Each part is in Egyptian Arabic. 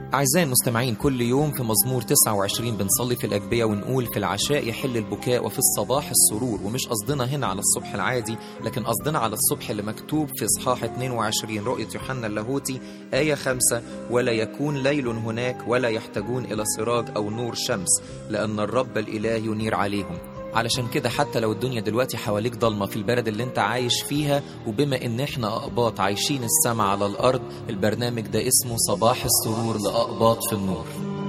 أعزائي المستمعين كل يوم في مزمور 29 بنصلي في الأجبية ونقول في العشاء يحل البكاء وفي الصباح السرور ومش قصدنا هنا على الصبح العادي لكن قصدنا على الصبح اللي مكتوب في إصحاح 22 رؤية يوحنا اللاهوتي آية 5 ولا يكون ليل هناك ولا يحتاجون إلى سراج أو نور شمس لأن الرب الإله ينير عليهم علشان كده حتى لو الدنيا دلوقتي حواليك ضلمة في البلد اللي انت عايش فيها وبما ان احنا اقباط عايشين السما على الارض البرنامج ده اسمه صباح السرور لاقباط في النور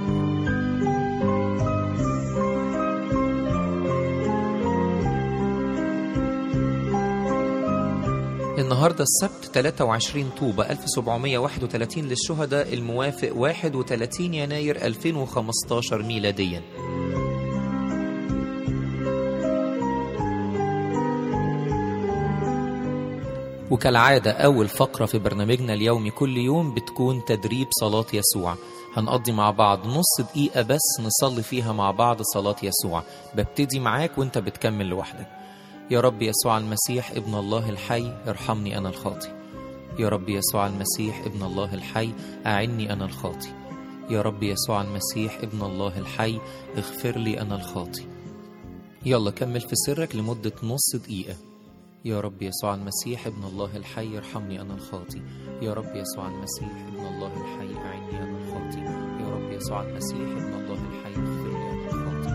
النهاردة السبت 23 طوبة 1731 للشهداء الموافق 31 يناير 2015 ميلادياً وكالعادة أول فقرة في برنامجنا اليومي كل يوم بتكون تدريب صلاة يسوع هنقضي مع بعض نص دقيقة بس نصلي فيها مع بعض صلاة يسوع ببتدي معاك وانت بتكمل لوحدك يا رب يسوع المسيح ابن الله الحي ارحمني أنا الخاطي يا رب يسوع المسيح ابن الله الحي أعني أنا الخاطي يا رب يسوع المسيح ابن الله الحي اغفر لي أنا الخاطي يلا كمل في سرك لمدة نص دقيقة يا رب يسوع المسيح ابن الله الحي ارحمني أنا الخاطي يا رب يسوع المسيح ابن الله الحي أعني أنا الخاطي يا رب يسوع المسيح ابن الله الحي اغفر لي أنا الخاطي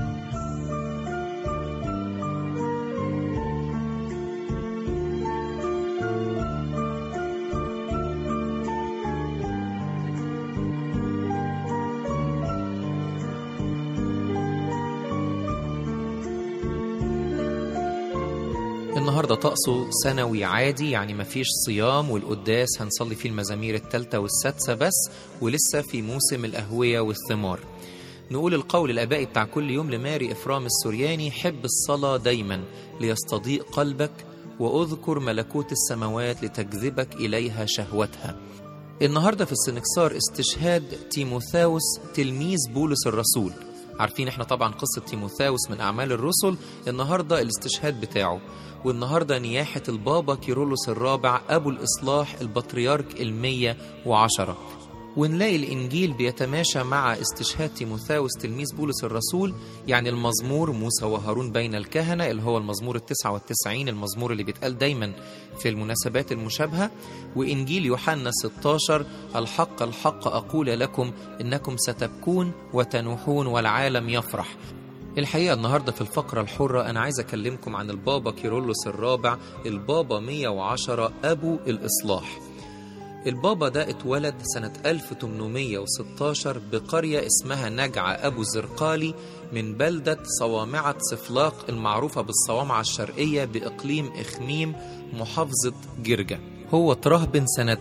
النهاردة طقسه سنوي عادي يعني مفيش صيام والقداس هنصلي فيه المزامير التالتة والسادسة بس ولسه في موسم الأهوية والثمار نقول القول الآبائي بتاع كل يوم لماري إفرام السورياني حب الصلاة دايما ليستضيء قلبك وأذكر ملكوت السماوات لتجذبك إليها شهوتها النهاردة في السنكسار استشهاد تيموثاوس تلميذ بولس الرسول عارفين احنا طبعا قصة تيموثاوس من أعمال الرسل النهاردة الاستشهاد بتاعه والنهاردة نياحة البابا كيرولوس الرابع أبو الإصلاح البطريرك المية وعشرة ونلاقي الإنجيل بيتماشى مع استشهاد تيموثاوس تلميذ بولس الرسول يعني المزمور موسى وهارون بين الكهنة اللي هو المزمور التسعة والتسعين المزمور اللي بيتقال دايما في المناسبات المشابهة وإنجيل يوحنا 16 الحق الحق أقول لكم إنكم ستبكون وتنوحون والعالم يفرح الحقيقة النهاردة في الفقرة الحرة أنا عايز أكلمكم عن البابا كيرلس الرابع البابا 110 أبو الإصلاح البابا ده اتولد سنة 1816 بقرية اسمها نجعة أبو زرقالي من بلدة صوامعة صفلاق المعروفة بالصوامعة الشرقية بإقليم إخميم محافظة جرجة هو ترهبن سنة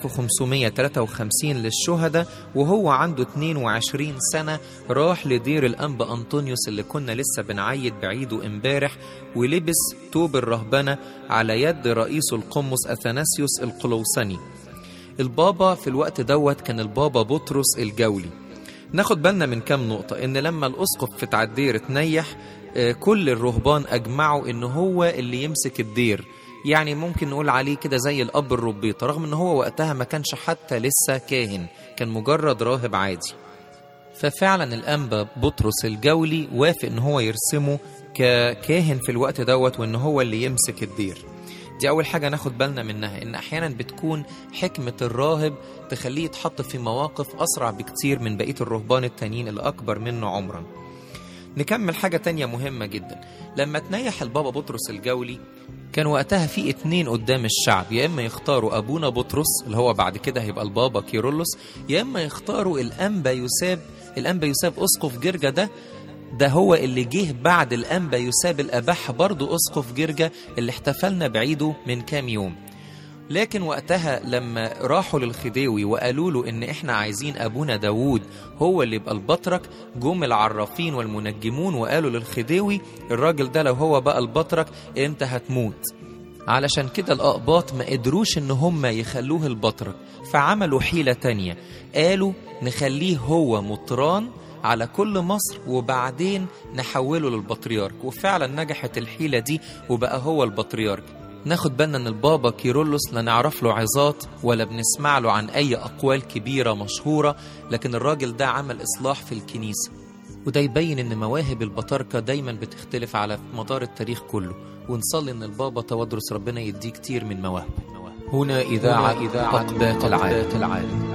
1553 للشهداء وهو عنده 22 سنة راح لدير الأنبا أنطونيوس اللي كنا لسه بنعيد بعيده امبارح ولبس توب الرهبنة على يد رئيس القمص أثناسيوس القلوسني البابا في الوقت دوت كان البابا بطرس الجولي ناخد بالنا من كام نقطة إن لما الأسقف في تعدير تنيح كل الرهبان أجمعوا إن هو اللي يمسك الدير يعني ممكن نقول عليه كده زي الأب الربيطة رغم إن هو وقتها ما كانش حتى لسه كاهن كان مجرد راهب عادي ففعلا الأنبا بطرس الجولي وافق إن هو يرسمه ككاهن في الوقت دوت وإن هو اللي يمسك الدير دي أول حاجة ناخد بالنا منها إن أحيانا بتكون حكمة الراهب تخليه يتحط في مواقف أسرع بكتير من بقية الرهبان التانيين اللي أكبر منه عمرا نكمل حاجة تانية مهمة جدا لما تنيح البابا بطرس الجولي كان وقتها في اتنين قدام الشعب يا إما يختاروا أبونا بطرس اللي هو بعد كده هيبقى البابا كيرلس يا إما يختاروا الأنبا يساب الأنبا يساب أسقف جرجة ده ده هو اللي جه بعد الأنبا يساب الأبح برضه أسقف جرجة اللي احتفلنا بعيده من كام يوم لكن وقتها لما راحوا للخديوي وقالوا له ان احنا عايزين ابونا داوود هو اللي يبقى البطرك جم العرافين والمنجمون وقالوا للخديوي الراجل ده لو هو بقى البطرك انت هتموت علشان كده الأقباط ما قدروش ان هم يخلوه البطرك فعملوا حيلة تانية قالوا نخليه هو مطران على كل مصر وبعدين نحوله للبطريرك وفعلا نجحت الحيلة دي وبقى هو البطريرك ناخد بالنا ان البابا كيرلس لا نعرف له عظات ولا بنسمع له عن اي اقوال كبيره مشهوره لكن الراجل ده عمل اصلاح في الكنيسه وده يبين ان مواهب البطاركه دايما بتختلف على مدار التاريخ كله ونصلي ان البابا تودرس ربنا يديه كتير من مواهبه هنا اذاعه اذاعه العالم